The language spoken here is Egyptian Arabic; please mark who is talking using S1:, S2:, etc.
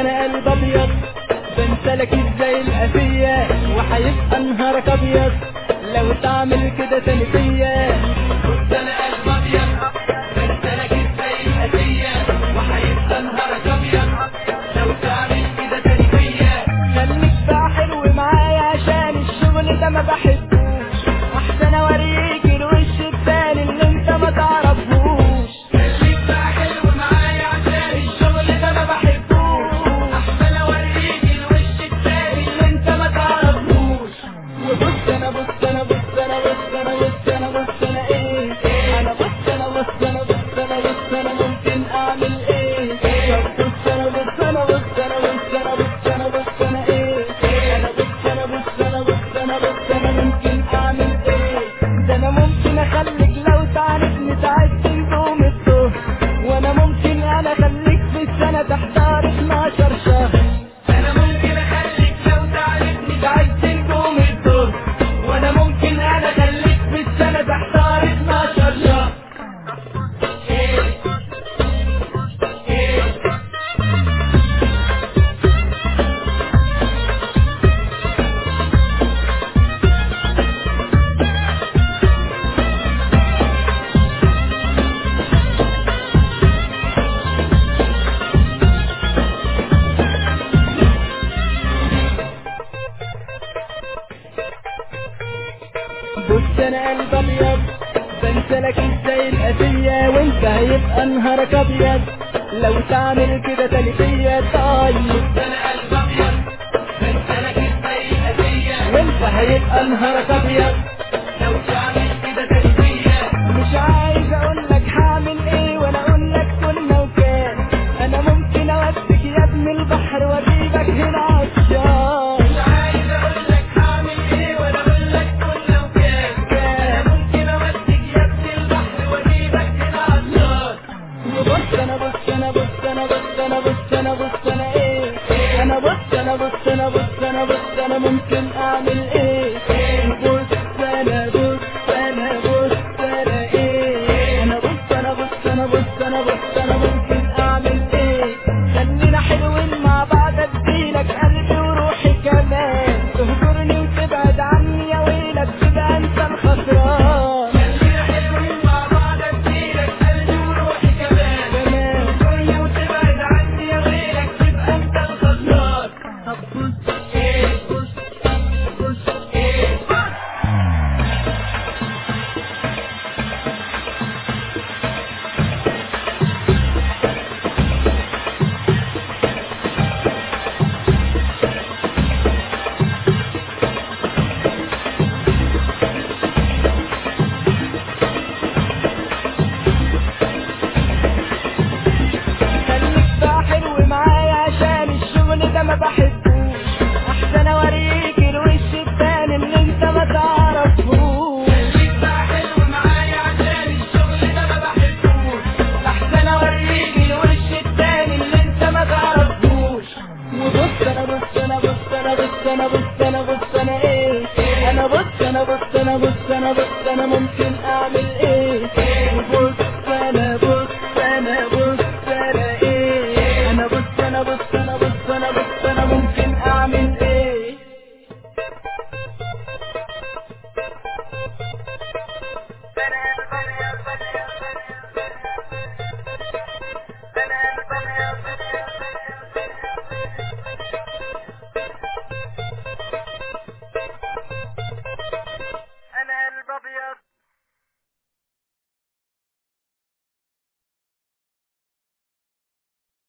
S1: انا قلب ابيض بنسلك ازاي القاسية وحيبقى نهارك ابيض لو تعمل كده تاني فيا
S2: بص انا قلب ابيض بنسلك ازاي القاسية وهيبقى نهارك ابيض لو تعمل كده تاني فيا
S1: خليك بقى حلو معايا عشان الشغل ده ما بحبوش احسن اوريك الوش التاني اللي انت ما تعرفوش
S2: خليك بقى حلو معايا عشان الشغل ده ما بحبوش احسن اوريك الوش التاني اللي انت ما تعرفوش
S1: وبص انا بص انا بص انا بص انا بص انا بص انا ايه انا بص انا بص انا بص انا بص انا ممكن اعمل ايه طب بص انا بص انا بص انا بص انا بص انا بص انا ايه انا بص انا بص انا بص انا بص انا ممكن اعمل ايه ده انا ممكن اخليك لو تعرفني تعبت نجوم الظهر وانا ممكن انا اخليك في السنه تحتار 12 شهر
S2: انا ممكن اخليك لو تعرفني تعبت نجوم الدور وانا ممكن انا اخليك في السنة تحتار 12 شهر ايه ايه
S1: بص انا قلب ابيض بنسلك ازاي القاسية وانت هيبقى نهارك ابيض لو تعمل كده تاني فيا طيب
S2: انا قلب ابيض بنسلك ازاي القاسية
S1: وانت هيبقى نهارك ابيض
S2: لو تعمل كده تاني فيا
S1: مش عايز اقول لك هعمل ايه ولا اقول لك كنا وكان انا ممكن اوديك يا ابن البحر واجيبك هنا عطشان
S2: مش عايز اقول لك هعمل ايه ولا اقول لك كنا وكان انا ممكن اوديك يا ابن البحر واجيبك هنا عطشان
S1: وبص انا بص انا بص انا بص انا بص انا بص انا ايه انا بص انا بص انا بص انا بص انا ممكن اعمل ايه بص انا بص انا بص انا ايه انا بص انا بص انا بص انا بص انا ممكن اعمل ايه خلينا حلوين مع بعض اديلك قلبي وروحي كمان تهجرني وتبعد عني يا ويلك تبقى انت الخسران
S2: خلينا حلوين مع بعض اديلك قلبي وروحي كمان
S1: كمان
S2: تغني وتبعد عني يا غيرك تبقى انت الخسران
S1: طب بص
S2: ايه بص بص ايه
S1: خليك بقى حلو معايا عشان الشغل ده ما بحبوش